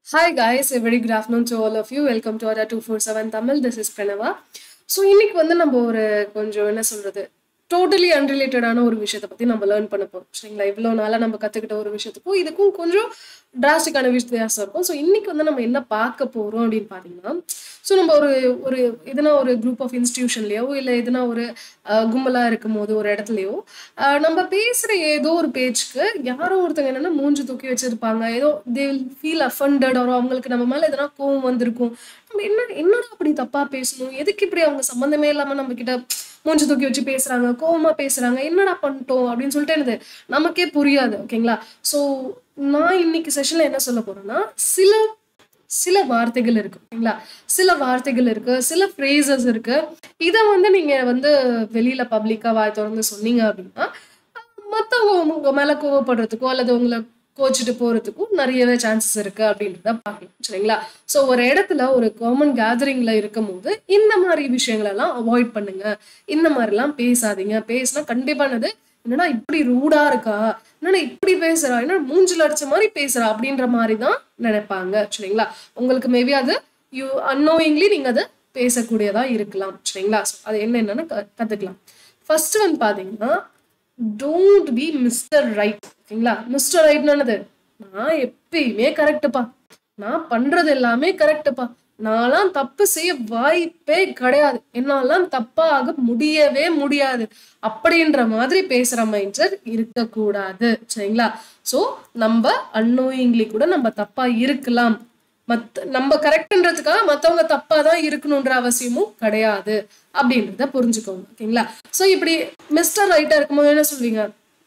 Hi guys, a very good afternoon to all of you. Welcome to our 247 Tamil. This is Pranava. So இன்னைக்கு வந்து நம்ம ஒரு கொஞ்சம் என்ன சொல்றது டோட்டலி அன்ரிலேட்டடான ஒரு விஷயத்தை பத்தி நம்ம லேர்ன் பண்ண போறோம் சரிங்களா இவ்வளோ நாளா நம்ம கத்துக்கிட்ட ஒரு விஷயத்துக்கும் இதுக்கும் கொஞ்சம் டிராஸ்டிக்கான வித்தியாசம் இருக்கும் ஸோ இன்னைக்கு வந்து நம்ம என்ன பார்க்க போறோம் அப்படின்னு பாத்தீங்கன்னா ஸோ நம்ம ஒரு ஒரு எதுனா ஒரு குரூப் ஆஃப் இன்ஸ்டிடியூஷன்லயோ இல்லை எதுனா ஒரு அஹ், கும்பலா இருக்கும் போது ஒரு இடத்துலயோ அஹ், நம்ம பேசுற ஏதோ ஒரு பேச்சுக்கு யாரோ ஒருத்தங்க என்னன்னா மூஞ்சி தூக்கி வச்சிருப்பாங்க ஏதோ தே வில் ஃபீல் அஃபண்டட் ஒரு அவங்களுக்கு நம்ம மேல எதனா கோவம் வந்திருக்கும் நம்ம என்ன என்னடா அப்படி தப்பா பேசணும் எதுக்கு இப்படி அவங்க சம்மந்தமே இல்லாம நம்ம கிட்ட மூஞ்சி தூக்கி வச்சு பேசுறாங்க கோவமா பேசுறாங்க என்னடா பண்ணிட்டோம் அப்படின்னு சொல்லிட்டு என்னது நமக்கே புரியாது ஓகேங்களா ஸோ நான் இன்னைக்கு செஷன்ல என்ன சொல்ல போறேன்னா சில சில வார்த்தைகள் இருக்கு ஓகேங்களா சில வார்த்தைகள் இருக்கு சில ஃப்ரேசஸ் இருக்கு இதை வந்து நீங்க வந்து வெளியில பப்ளிக்கா வாய் திறந்து சொன்னீங்க அப்படின்னா மற்றவங்க உங்க மேல கோவப்படுறதுக்கோ அல்லது உங்களை கோச்சிட்டு போறதுக்கும் நிறையவே சான்சஸ் இருக்கு அப்படின்றத பார்க்கலாம் சரிங்களா ஸோ ஒரு இடத்துல ஒரு காமன் கேதரிங்ல இருக்கும் போது இந்த மாதிரி விஷயங்கள் எல்லாம் அவாய்ட் பண்ணுங்க இந்த மாதிரிலாம் பேசாதீங்க பேசினா கண்டிப்பானது என்னடா இப்படி ரூடா இருக்கா என்னடா இப்படி பேசுறா என்ன மூஞ்சில அடிச்ச மாதிரி பேசுறா அப்படின்ற மாதிரி தான் நினைப்பாங்க சரிங்களா உங்களுக்கு மேபி அது யூ அன்னோயிங்லி நீங்க அதை பேசக்கூடியதா இருக்கலாம் சரிங்களா ஸோ அது என்ன என்னன்னு க- கத்துக்கலாம் ஃபர்ஸ்ட் வந்து பாத்தீங்கன்னா டோன்ட் பி மிஸ்டர் ரைட் ஓகேங்களா மிஸ்டர் ரைட்னானது நான் எப்பயுமே கரெக்டுப்பா நான் பண்றது எல்லாமே கரெக்டுப்பா நான்லாம் தப்பு செய்ய வாய்ப்பே கிடையாது என்னாலாம் தப்பாக முடியவே முடியாது அப்படின்ற மாதிரி பேசுற மைண்ட் செட் இருக்கக்கூடாது சரிங்களா சோ நம்ம அன்னோயிங்லி கூட நம்ம தப்பா இருக்கலாம் மத்த நம்ம கரெக்ட்ன்றதுக்காக மத்தவங்க தப்பா தான் இருக்கணுன்ற அவசியமும் கிடையாது அப்படின்றத புரிஞ்சுக்கோங்க ஓகேங்களா சோ இப்படி மிஸ்டர் ரைட்டா இருக்கும்போது என்ன சொல்வீங்க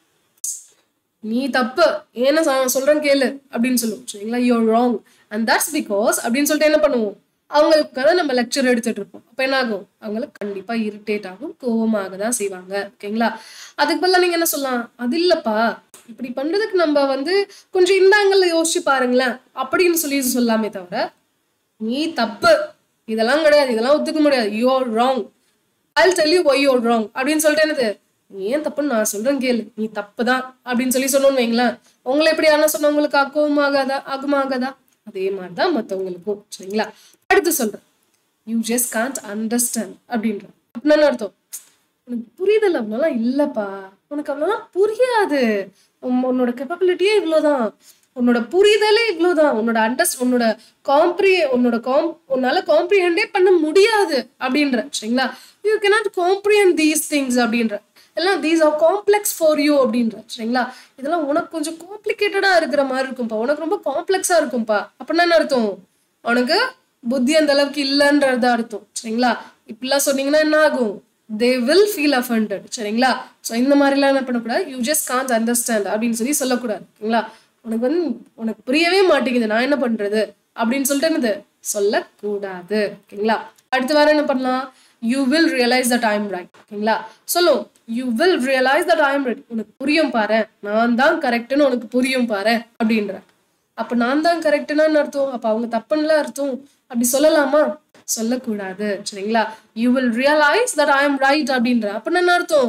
நீ தப்பு ஏன்னா சொ- சொல்றேன் கேளு அப்படின்னு சொல்லுவோம் சரிங்களா you're wrong and that's because அப்படின்னு சொல்லிட்டு என்ன பண்ணுவோம் அவங்களுக்காக நம்ம லெக்சர் எடுத்துட்டு இருப்போம் அப்ப என்ன ஆகும் அவங்களுக்கு கண்டிப்பா இரிட்டேட் ஆகும் கோவமாக தான் செய்வாங்க ஓகேங்களா அதுக்கு பதிலா நீங்க என்ன சொல்லலாம் அது இல்லப்பா இப்படி பண்றதுக்கு நம்ம வந்து கொஞ்சம் இந்த ஆங்கிள் யோசிச்சு பாருங்களேன் அப்படின்னு சொல்லி சொல்லாமே தவிர நீ தப்பு இதெல்லாம் கிடையாது இதெல்லாம் ஒத்துக்க முடியாது you are wrong I tell you why you're wrong அப்படின்னு சொல்லிட்டு என்னது நீ ஏன் தப்புன்னு நான் சொல்றேன் கேளு நீ தப்பு தான் அப்படின்னு சொல்லி சொன்னோன்னு வைங்களேன் உங்களை எப்படி யாரா சொன்னா உங்களுக்கு ஆகவுமாகாதா ஆகுமாகாதா அதே மாதிரிதான் மத்தவங்களுக்கும் சரிங்களா அடுத்து சொல்றேன் யூ ஜஸ்ட் கான்ட் அண்டர்ஸ்டாண்ட் அப்படின்ற அப்படின்னா என்ன அர்த்தம் உனக்கு புரிதல் அவ்வளோலாம் இல்லப்பா உனக்கு அவ்வளோலாம் புரியாது உன் உன்னோட கெப்பபிலிட்டியே இவ்வளோதான் உன்னோட புரிதலே இவ்வளோதான் உன்னோட அண்டர்ஸ்ட் உன்னோட காம்ப்ரி உன்னோட காம் உன்னால காம்ப்ரிஹெண்டே பண்ண முடியாது அப்படின்ற சரிங்களா you cannot comprehend these things அப்படின்ற எல்லாம் these are complex for you அப்படின்ற சரிங்களா இதெல்லாம் உனக்கு கொஞ்சம் காம்ப்ளிகேட்டடா இருக்கிற மாதிரி இருக்கும்பா உனக்கு ரொம்ப காம்ப்ளெக்ஸா இருக்கும்பா அப்படின்னா என்ன அர்த்தம் உனக்கு புத்தி அந்த அளவுக்கு இல்லைன்றது அர்த்தம் சரிங்களா இப்படிலாம் சொன்னீங்கன்னா என்ன ஆகும் தே வில் ஃபீல் அஃபண்டட் சரிங்களா ஸோ இந்த மாதிரிலாம் என்ன பண்ணக்கூடாது யூ ஜஸ்ட் கான்ட் அண்டர்ஸ்டாண்ட் அப்படின்னு சொல்லி சொல்லக்கூடாது ஓகேங்களா உனக்கு வந்து உனக்கு புரியவே மாட்டேங்குது நான் என்ன பண்றது அப்படின்னு சொல்லிட்டு என்னது சொல்லக்கூடாது ஓகேங்களா அடுத்து வேற என்ன பண்ணலாம் you will realise that I'm right ஓகேங்களா சொல்லும் you will realise that I'm right உனக்கு புரியும் பாரு நான் தான் கரெக்ட்னு உனக்கு புரியும் பாரு அப்படின்ற அப்ப நான் தான் கரெக்ட்னு அர்த்தம் அப்ப அவங்க தப்புன்னு அர்த்தம் அப்படி சொல்லலாமா சொல்லக்கூடாது சரிங்களா you will realise that I am right அப்படின்ற அப்ப என்ன அர்த்தம்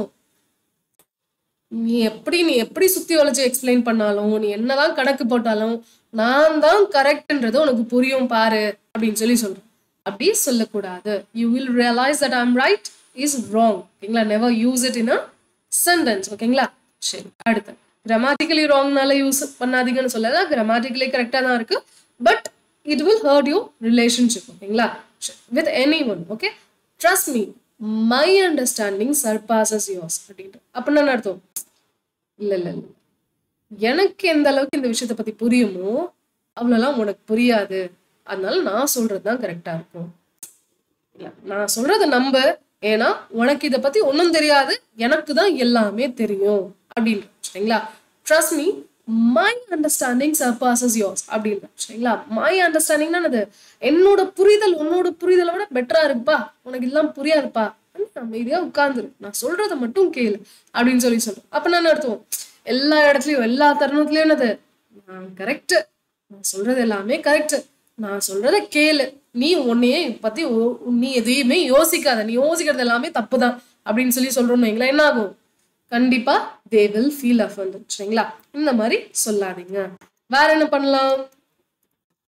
நீ எப்படி நீ எப்படி சுத்தி வளைச்சு எக்ஸ்பிளைன் பண்ணாலும் நீ என்னதான் கணக்கு போட்டாலும் நான் தான் கரெக்ட்ன்றது உனக்கு புரியும் பாரு அப்படின்னு சொல்லி சொல்றேன் அப்படி சொல்லக்கூடாது you will realise that I'm right is wrong ஓகேங்களா never use it in a sentence ஓகேங்களா சரி அடுத்து கிராமட்டிக்கலி ராங்னால யூஸ் பண்ணாதீங்கன்னு சொல்லல கிராமட்டிக்கலி கரெக்டாக தான் இருக்கு but it will hurt you relationship ஓகேங்களா with anyone okay trust me my understanding surpasses yours அப்படின்ட்டு அப்படின்னா என்ன அர்த்தம் இல்ல இல்ல இல்ல எனக்கு எந்த அளவுக்கு இந்த விஷயத்தை பத்தி புரியுமோ அவ்வளோலாம் உனக்கு புரியாது அதனால நான் சொல்றது தான் கரெக்டா இருக்கும் இல்ல நான் சொல்றத நம்ப ஏன்னா உனக்கு இதை பத்தி ஒன்றும் தெரியாது எனக்கு தான் எல்லாமே தெரியும் அப்படின்ற சரிங்களா trust me my understanding surpasses yours அப்படின்ற சரிங்களா மை அண்டர்ஸ்டாண்டிங்னா என்னது என்னோட புரிதல் உன்னோட புரிதலை விட பெட்டரா இருக்குப்பா உனக்கு எல்லாம் புரியாதுப்பா அமைதியா உட்கார்ந்துரு நான் சொல்றத மட்டும் கேளு அப்படின்னு சொல்லி சொல்றேன் அப்ப என்ன அர்த்தம் எல்லா இடத்துலயும் எல்லா தருணத்துலயும் என்னது நான் கரெக்ட் நான் சொல்றது எல்லாமே கரெக்ட் நான் சொல்றத கேளு நீ உன்னையே பத்தி ஓ- நீ எதையுமே யோசிக்காத நீ யோசிக்கிறது எல்லாமே தப்புதான் அப்படின்னு சொல்லி சொல்றோம்னு வைங்களேன் என்ன ஆகும் கண்டிப்பா தே வில் ஃபீல் அஃபண்ட் சரிங்களா இந்த மாதிரி சொல்லாதீங்க வேற என்ன பண்ணலாம்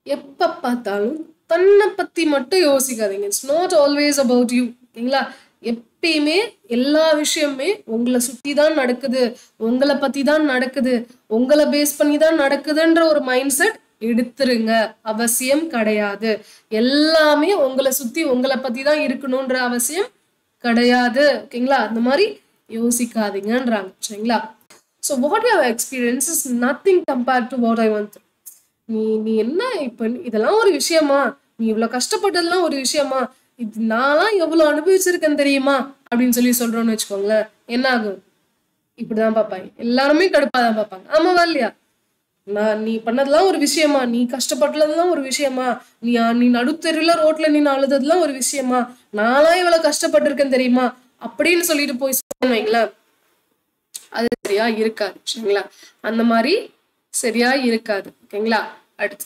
எப்ப பார்த்தாலும் தன்னை பத்தி மட்டும் யோசிக்காதீங்க it's not always about you ஓகேங்களா எப்பயுமே எல்லா விஷயமே உங்களை சுத்தி தான் நடக்குது உங்களை பத்தி தான் நடக்குது உங்களை பேஸ் பண்ணி தான் நடக்குதுன்ற ஒரு மைண்ட் செட் எடுத்துருங்க அவசியம் கிடையாது எல்லாமே உங்களை சுத்தி உங்களை பத்தி தான் இருக்கணும்ன்ற அவசியம் கிடையாது ஓகேங்களா அந்த மாதிரி யோசிக்காதீங்கன்றாங்க சரிங்களா so what you experience is nothing compared to what I want நீ நீ என்ன இப்ப இதெல்லாம் ஒரு விஷயமா நீ இவ்வளவு கஷ்டப்பட்டதெல்லாம் ஒரு விஷயமா இது நான்லாம் எவ்வளவு அனுபவிச்சிருக்கேன் தெரியுமா அப்படின்னு சொல்லி சொல்றோம்னு வச்சுக்கோங்களேன் என்ன ஆகும் இப்படிதான் பார்ப்பாங்க எல்லாருமே கடுப்பா தான் பார்ப்பாங்க ஆமாவா இல்லையா நான் நீ பண்ணதெல்லாம் ஒரு விஷயமா நீ கஷ்டப்பட்டதெல்லாம் ஒரு விஷயமா நீ நீ நடுத்தெருவுல ரோட்ல நீ அழுததெல்லாம் ஒரு விஷயமா நான்லாம் இவ்வளவு கஷ்டப்பட்டிருக்கேன் தெரியுமா அப்படின்னு சொல்லிட்டு போய் சொல்லுங்க வைங்களேன் அது சரியா இருக்காது சரிங்களா அந்த மாதிரி சரியா இருக்காது ஓகேங்களா அடுத்து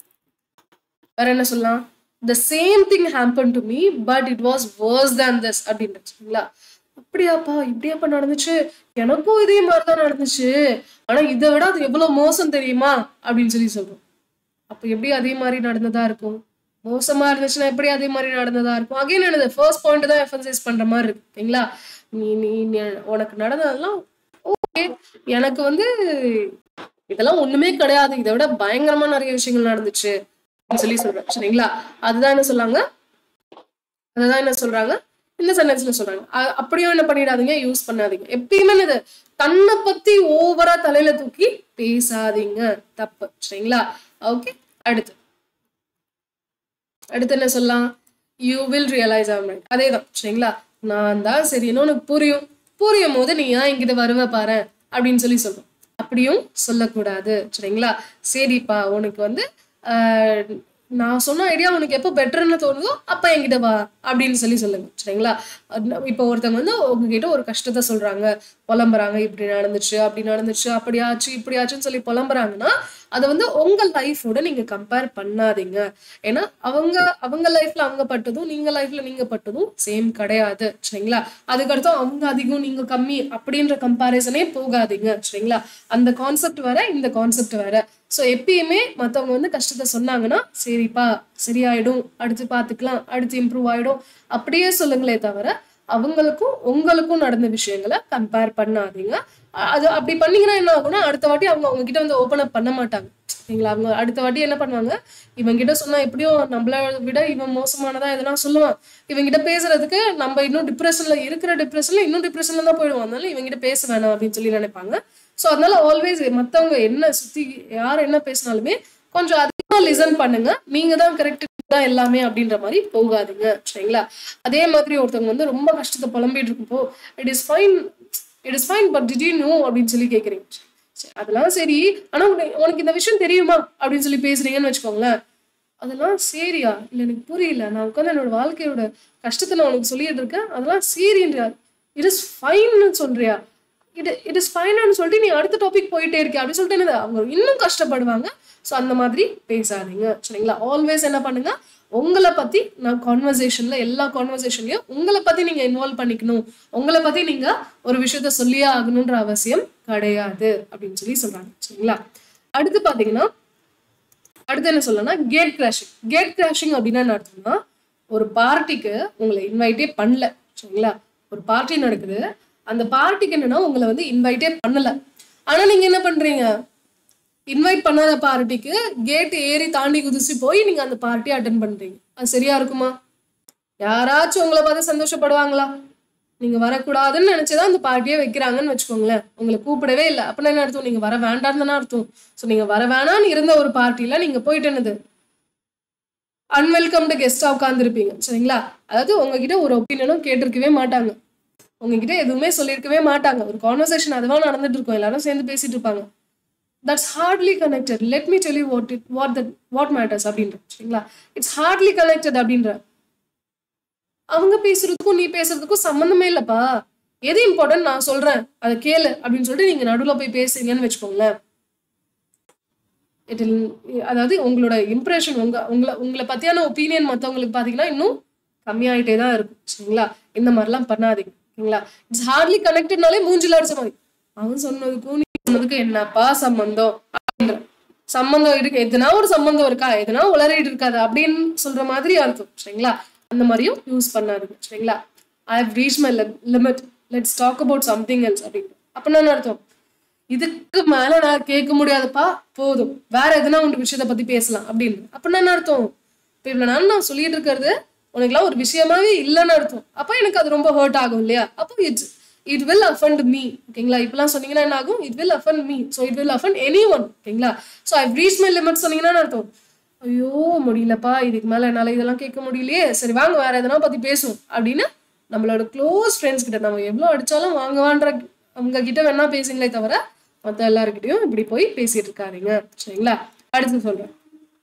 வேற என்ன சொல்லலாம் the same thing happen to me but it was worse than this அப்படின்றது சரிங்களா அப்படியாப்பா இப்படியாப்பா நடந்துச்சு எனக்கும் இதே மாதிரிதான் நடந்துச்சு ஆனா இதை விட அது எவ்வளவு மோசம் தெரியுமா அப்படின்னு சொல்லி சொல்றோம் அப்ப எப்படி அதே மாதிரி நடந்ததா இருக்கும் மோசமா இருந்துச்சுன்னா எப்படி அதே மாதிரி நடந்ததா இருக்கும் அகைன் எனது ஃபர்ஸ்ட் பாயிண்ட் தான் எஃபன்சைஸ் பண்ற மாதிரி இருக்கு ஓகேங்களா நீ நீ நீ- உனக்கு நடந்ததெல்லாம் ஓகே எனக்கு வந்து இதெல்லாம் ஒண்ணுமே கிடையாது இதை விட பயங்கரமா நிறைய விஷயங்கள் நடந்துச்சு அப்படின்னு சொல்லி சொல்றேன் சரிங்களா அதுதான் என்ன சொல்லாங்க அதுதான் என்ன சொல்றாங்க இந்த சென்டென்ஸ்ல சொல்றாங்க அ- அப்படியும் என்ன பண்ணிடாதீங்க யூஸ் பண்ணாதீங்க எப்பயுமே இது தன்னை பத்தி ஓவரா தலையில தூக்கி பேசாதீங்க தப்பு சரிங்களா ஓகே அடுத்து அடுத்து என்ன சொல்லலாம் யூ வில் ரியலைஸ் ஆகும் அதே தான் சரிங்களா நான் தான் சரின்னு உனக்கு புரியும் புரியும் போது நீ ஏன் என்கிட்ட வருவ பாரு அப்படின்னு சொல்லி சொல்றோம் அப்படியும் சொல்லக்கூடாது சரிங்களா சரிப்பா உனக்கு வந்து ஆஹ், நான் சொன்ன ஐடியா உனக்கு எப்போ பெட்டர்னு தோணுதோ அப்ப என்கிட்ட வா அப்படின்னு சொல்லி சொல்லுங்க சரிங்களா அது- இப்போ ஒருத்தவங்க வந்து உங்ககிட்ட ஒரு கஷ்டத்தை சொல்றாங்க புலம்புறாங்க இப்படி நடந்துச்சு அப்படி நடந்துச்சு அப்படி ஆச்சு இப்படி ஆச்சுன்னு சொல்லி புலம்புறாங்கன்னா அதை வந்து உங்க லைஃபோட நீங்க கம்பேர் பண்ணாதீங்க ஏன்னா அவங்க அவங்க லைஃப்ல அவங்க பட்டதும் நீங்க லைஃப்ல நீங்க பட்டதும் சேம் கிடையாது சரிங்களா அதுக்கடுத்து அவங்க அதிகம் நீங்க கம்மி அப்படின்ற கம்பாரிசனே போகாதீங்க சரிங்களா அந்த கான்செப்ட் வேற இந்த கான்செப்ட் வேற ஸோ எப்பயுமே மத்தவங்க வந்து கஷ்டத்தை சொன்னாங்கன்னா சரிப்பா சரியாயிடும் அடுத்து பார்த்துக்கலாம் அடுத்து இம்ப்ரூவ் ஆயிடும் அப்படியே சொல்லுங்களே தவிர அவங்களுக்கும் உங்களுக்கும் நடந்த விஷயங்களை கம்பேர் பண்ணாதீங்க அ- அது அப்படி பண்ணீங்கன்னா என்ன ஆகும்னா அடுத்த வாட்டி அவங்க அவங்க கிட்ட வந்து ஓப்பன் அப் பண்ண மாட்டாங்க சரிங்களா அவங்க அடுத்த வாட்டி என்ன பண்ணுவாங்க இவன் கிட்ட சொன்னா எப்படியும் நம்மள விட இவன் மோசமானதா எதனா சொல்லுவான் இவன் கிட்ட பேசுறதுக்கு நம்ம இன்னும் டிப்ரெஷன்ல இருக்கிற டிப்ரெஷன்ல இன்னும் டிப்ரெஷன்ல தான் போயிடுவோம் அதனால இவன் கிட்ட பேச வேணாம் அப்படின்னு சொல்லி நினைப்பாங்க ஸோ அதனால ஆல்வேஸ் மத்தவங்க என்ன சுத்தி யார் என்ன பேசினாலுமே கொஞ்சம் அதிகமா லிசன் பண்ணுங்க நீங்க தான் கரெக்ட் தான் எல்லாமே அப்படின்ற மாதிரி போகாதீங்க சரிங்களா அதே மாதிரி ஒருத்தவங்க வந்து ரொம்ப கஷ்டத்தை புலம்பிட்டு இருக்கும்போ it is fine it is fine but did you know அப்படின்னு சொல்லி கேக்குறீங்க சரி, அதெல்லாம் சரி ஆனா உனக்கு உனக்கு இந்த விஷயம் தெரியுமா அப்படின்னு சொல்லி பேசுறீங்கன்னு வச்சுக்கோங்களேன் அதெல்லாம் சரியா இல்ல எனக்கு புரியல நான் உட்காந்து என்னோட வாழ்க்கையோட கஷ்டத்தை நான் உனக்கு சொல்லிட்டு இருக்கேன் அதெல்லாம் சரின்றியா இட் இஸ் ஃபைன்னு சொல்றியா இட் இட் இஸ் ஃபைனான்னு சொல்லிட்டு நீ அடுத்த டாபிக் போயிட்டே இருக்க அப்படின்னு சொல்லிட்டு என்னது அவங்க இன்னும் கஷ்டப்படுவாங்க ஸோ அந்த மாதிரி பேசாதீங்க சரிங்களா ஆல்வேஸ் என்ன பண்ணுங்க உங்களை பத்தி நான் கான்வர்சேஷன்ல எல்லா கான்வர்சேஷன்லயும் உங்களை பத்தி நீங்க இன்வால்வ் பண்ணிக்கணும் உங்களை பத்தி நீங்க ஒரு விஷயத்த சொல்லியே ஆகணுன்ற அவசியம் கிடையாது அப்படின்னு சொல்லி சொல்றாங்க சரிங்களா அடுத்து பாத்தீங்கன்னா அடுத்து என்ன சொல்லணும்னா கேட் கிராஷிங் கேட் கிராஷிங் அப்படின்னா என்ன அர்த்தம்னா ஒரு பார்ட்டிக்கு உங்களை இன்வைட்டே பண்ணல சரிங்களா ஒரு பார்ட்டி நடக்குது அந்த பார்ட்டிக்கு என்னன்னா உங்களை வந்து இன்வைட்டே பண்ணல ஆனா நீங்க என்ன பண்றீங்க இன்வைட் பண்ணாத பார்ட்டிக்கு கேட் ஏறி தாண்டி குதிச்சு போய் நீங்க அந்த பார்ட்டியை அட்டன் பண்றீங்க அது சரியா இருக்குமா யாராச்சும் உங்களை பார்த்து சந்தோஷப்படுவாங்களா நீங்க வரக்கூடாதுன்னு நினைச்சுதான் அந்த பார்ட்டியே வைக்கிறாங்கன்னு வச்சுக்கோங்களேன் உங்களை கூப்பிடவே இல்லை அப்படின்னா என்ன அர்த்தம் நீங்க வர வேண்டாம்னு தானே அர்த்தம் ஸோ நீங்க வர வேணாம்னு இருந்த ஒரு பார்ட்டில நீங்க போயிட்டு என்னது அன்வெல்கம்டு கெஸ்டா உட்காந்துருப்பீங்க சரிங்களா அதாவது உங்ககிட்ட ஒரு ஒப்பீனியனும் கேட்டிருக்கவே மாட்டாங்க உங்ககிட்ட எதுவுமே சொல்லியிருக்கவே மாட்டாங்க ஒரு கான்வர்சேஷன் அதுவா நடந்துட்டு இருக்கும் எல்லாரும் சேர்ந்து பேசிட்டு இருப்பாங்க that's hardly connected let me tell you what it what that what matters அப்படின்ற சரிங்களா இட்ஸ் ஹார்ட்லி கனெக்டட் அப்படின்ற அவங்க பேசுறதுக்கும் நீ பேசுறதுக்கும் சம்மந்தமே இல்லப்பா எது இம்பார்ட்டன்ட் நான் சொல்றேன் அதை கேளு அப்படின்னு சொல்லிட்டு நீங்க நடுவுல போய் பேசுறீங்கன்னு வச்சுக்கோங்களேன் இட் அதாவது உங்களோட இம்ப்ரெஷன் உங்க உங்களை உங்களை பத்தியான ஒப்பீனியன் மத்தவங்களுக்கு பாத்தீங்கன்னா இன்னும் கம்மியாயிட்டே தான் இருக்கும் சரிங்களா இந்த மாதிரிலாம் பண்ணாதீங்க சரிங்களா இட்ஸ் ஹார்ட்லி கனெக்டட்னாலே மூஞ்சில அடிச்ச மாதிரி அவன் சொன்னதுக்கும் நீ சொன்னதுக்கும் என்னப்பா சம்பந்தம் அப்படின்ற சம்பந்தம் இருக்கு எதுனா ஒரு சம்பந்தம் இருக்கா எதுனா உளறிட்டு இருக்காது அப்படின்னு சொல்ற மாதிரி அர்த்தம் சரிங்களா அந்த மாதிரியும் யூஸ் பண்ணாருங்க சரிங்களா I have reach my limit let's talk about something else அப்படின்னு அப்படின்னா என்ன அர்த்தம் இதுக்கு மேல நான் கேட்க முடியாதுப்பா போதும் வேற எதுனா ஒரு விஷயத்த பத்தி பேசலாம் அப்படின்னு அப்படின்னா என்ன அர்த்தம் இப்போ இவ்வளவு நாள் நான் சொல்லிட்டு இருக்கிறது உனக்குலாம் ஒரு விஷயமாவே இல்லைன்னு அர்த்தம் அப்போ எனக்கு அது ரொம்ப ஹர்ட் ஆகும் இல்லையா அப்போ it's it will offend me ஓகேங்களா இப்பெல்லாம் சொன்னீங்கன்னா என்ன ஆகும் it will offend me so it will offend anyone ஓகேங்களா so I reach my limit சொன்னீங்கன்னா என்ன அர்த்தம் ஐயோ முடியலப்பா இதுக்கு மேல என்னால இதெல்லாம் கேட்க முடியலையே சரி வாங்க வேற எதனா பத்தி பேசுவோம் அப்படின்னு நம்மளோட க்ளோஸ் ஃப்ரெண்ட்ஸ் கிட்ட நம்ம எவ்வளோ அடிச்சாலும் வாங்குவான்ற அவங்க கிட்ட வேணா பேசுங்களே தவிர மற்ற எல்லாருக்கிட்டையும் இப்படி போய் பேசிட்டு இருக்காதீங்க சரிங்களா அடுத்து சொல்றேன்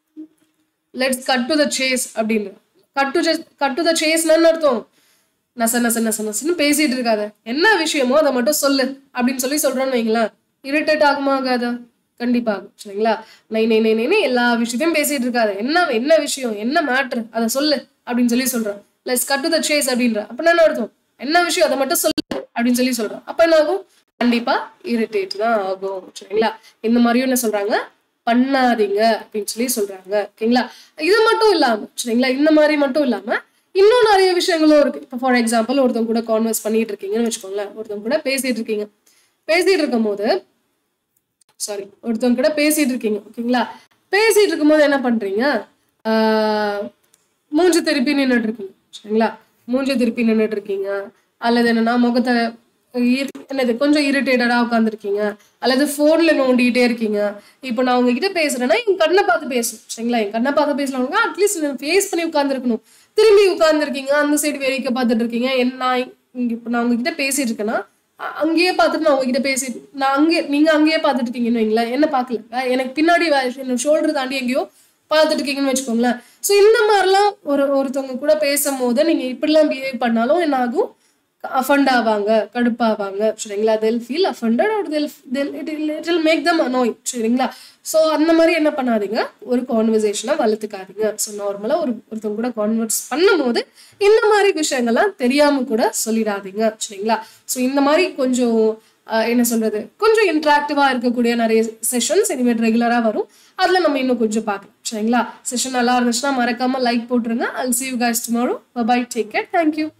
let's cut to the chase அப்படின்னு cut to cut to the சேஸ்னு அர்த்தம் நச நச நச நசன்னு பேசிட்டு இருக்காத என்ன விஷயமோ அதை மட்டும் சொல்லு அப்படின்னு சொல்லி சொல்றோன்னு வைங்களேன் இரிட்டேட் ஆகுமா ஆகாதா கண்டிப்பா ஆகும் சரிங்களா நை நை நை நைன்னு எல்லா விஷயத்தையும் பேசிட்டு இருக்காத என்ன என்ன விஷயம் என்ன மேட்ரு அதை சொல்லு அப்படின்னு சொல்லி சொல்றேன் let's cut to the chase அப்படின்ற அப்படின்னா என்ன அர்த்தம் என்ன விஷயம் அதை மட்டும் சொல்லு அப்படின்னு சொல்லி சொல்றேன் அப்ப என்ன ஆகும் கண்டிப்பா இரிட்டேட் தான் ஆகும் சரிங்களா இந்த மாதிரியும் என்ன சொல்றாங்க பண்ணாதீங்க அப்படின்னு சொல்லி சொல்றாங்க ஓகேங்களா இது மட்டும் இல்லாம சரிங்களா இந்த மாதிரி மட்டும் இல்லாம இன்னும் நிறைய விஷயங்களும் இருக்கு இப்போ ஃபார் எக்ஸாம்பிள் ஒருத்தவங்க கூட கான்வர்ஸ் பண்ணிட்டு இருக்கீங்கன்னு வச்சுக்கோங்களேன் ஒருத்தவங்க கூட பேசிட்டு இருக்கீங்க பேசிட்டு இருக்கும் போது சாரி ஒருத்தவங்க கூட பேசிட்டு இருக்கீங்க ஓகேங்களா பேசிட்டு இருக்கும்போது என்ன பண்றீங்க ஆஹ் மூஞ்சி திருப்பி நின்றுட்டு இருக்கீங்க சரிங்களா மூஞ்சி திருப்பி நின்றுட்டு இருக்கீங்க அல்லது என்னன்னா முகத்தை இரு- என்னது கொஞ்சம் இரிட்டேட்டடா உட்காந்துருக்கீங்க அல்லது ஃபோன்ல நோண்டிக்கிட்டே இருக்கீங்க இப்போ நான் உங்ககிட்ட பேசுறேன்னா என் கண்ணை பார்த்து பேசணும் சரிங்களா என் கண்ணை பார்த்து பேசலவங்க அட்லீஸ்ட் ஃபேஸ் பண்ணி உட்காந்துருக்கணும் திரும்பி உட்காந்துருக்கீங்க அந்த சைடு வேடிக்கை பார்த்துட்டு இருக்கீங்க என்ன நான் இங்க இப்போ நான் உங்ககிட்ட பேசிட்டு இருக்கேன்னா அ- அங்கேயே பார்த்துட்டு நான் உங்ககிட்ட பேசிட்டு நான் அங்கே நீங்க அங்கேயே பார்த்துட்டு இருக்கீங்கன்னு வைங்களேன் என்ன பார்க்கல வே- எனக்கு பின்னாடி வே- என்னோட ஷோல்டர் தாண்டி எங்கேயோ பார்த்துட்டு இருக்கீங்கன்னு வச்சுக்கோங்களேன் ஸோ இந்த மாதிரிலாம் ஒரு ஒருத்தவங்க கூட பேசும்போது நீங்க இப்படிலாம் பிஹேவ் பண்ணாலும் என்ன ஆகும் அஃபண்ட் ஆவாங்க கடுப்பாவாங்க சரிங்களா தெல் ஃபீல் அஃபண்டட் ஒரு they'll they'll it it will make them annoy சரிங்களா ஸோ அந்த மாதிரி என்ன பண்ணாதீங்க ஒரு கான்வர்சேஷனை வளர்த்துக்காதீங்க ஸோ நார்மலாக ஒரு ஒருத்தவங்க கூட கான்வர்ஸ் பண்ணும்போது இந்த மாதிரி விஷயங்கள்லாம் தெரியாம கூட சொல்லிடாதீங்க சரிங்களா ஸோ இந்த மாதிரி கொஞ்சம் ஆஹ், என்ன சொல்றது கொஞ்சம் இன்ட்ராக்டிவா இருக்கக்கூடிய நிறைய செஷன்ஸ் இனிமேல் ரெகுலரா வரும் அதுல நம்ம இன்னும் கொஞ்சம் பார்க்கலாம் சரிங்களா செஷன் நல்லா இருந்துச்சுன்னா மறக்காம லைக் போட்டுருங்க I'll see you guys tomorrow bye bye take care thank you